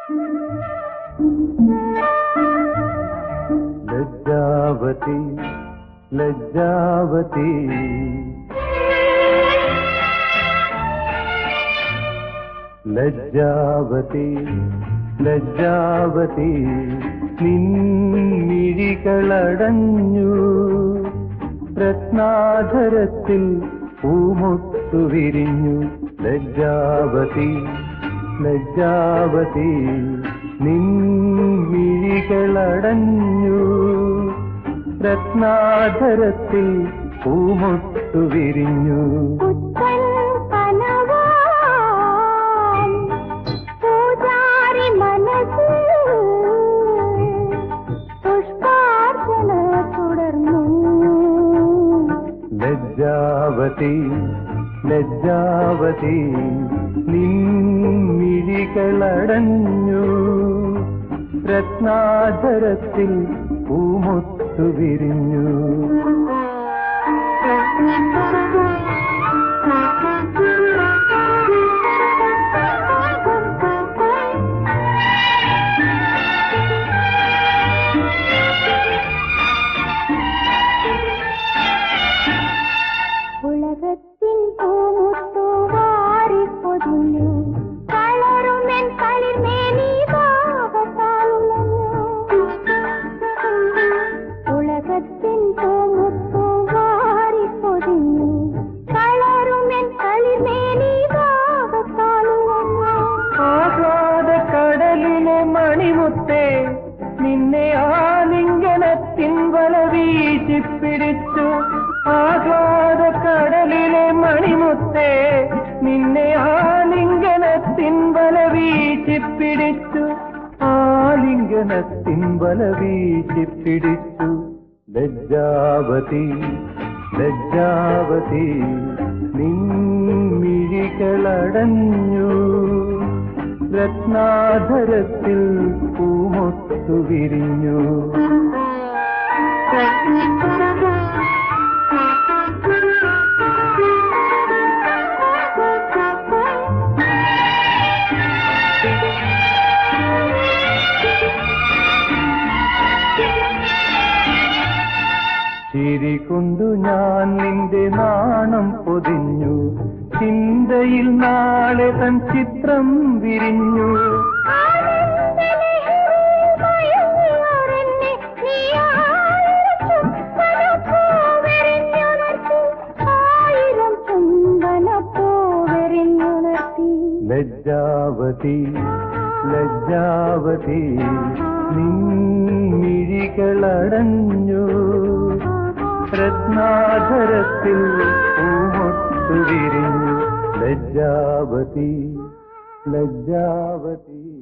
ലജ്ജാവതി ലജ്ജാവതി ലജ്ജാവതി ലജ്ജാവതി നിന്നിഴികളടഞ്ഞു രത്നാധരത്തിൽ പൂമൊട്ടു വിരിഞ്ഞു ലജ്ജാവതി ലജ്ജാവതി നിന്നിഴികളടഞ്ഞു രത്നാധരത്തിൽ പൂമൊട്ടു വിരിഞ്ഞു പുത്തൻ കനവാം പൂജാരി മനസ്സിൽ പുഷ്പാർച്ചന തുടർന്നു ലജ്ജാവതി ലജ്ജാവതി നിന്നിഴികളടഞ്ഞു രത്നാധരത്തിൽ പൂമൊത്തു വിരിഞ്ഞു ഉലകത്തിൻ പൂമുത്തു വാരി പൊതിഞ്ഞു കളറുമെൻ കളിർമേനി ഭാവത്താലുലഞ്ഞു ഉലകത്തിൻ പൂമുത്തു വാരി പൊതിഞ്ഞു കളറുമെൻ കളിർമേനി ഭാവത്താലുലഞ്ഞു ആഹ്ലാദ കടലിലെ മണിമുത്തേ നിന്നെ ആലിംഗനത്തിൻ വല വീശിപ്പിടിച്ചു ആഹ്ലാദ കടലിലെ മണിമുത്തേ നിന്നെ ആലിംഗനത്തിൻ വല വീശിപ്പിടിച്ചു ആലിംഗനത്തിൻ വല വീശിപ്പിടിച്ചു ലജ്ജാവതി ലജ്ജാവതി നിന്നിഴികളടഞ്ഞു രത്നാധരത്തിൽ പൂമൊത്തു വിരിഞ്ഞു ചിരി കൊണ്ടു ഞാൻ നിന്റെ നാണം പൊതിഞ്ഞു ചിന്തയിൽ നാളെ തൻ ചിത്രം വിരിഞ്ഞു ലജ്ജാവതി ലജ്ജാവതി നിന്നിഴികളടഞ്ഞു രത്നാധരത്തിൽ പൂമൊത്തു വിരിഞ്ഞു ലജ്ജാവതി ലജ്ജാവതി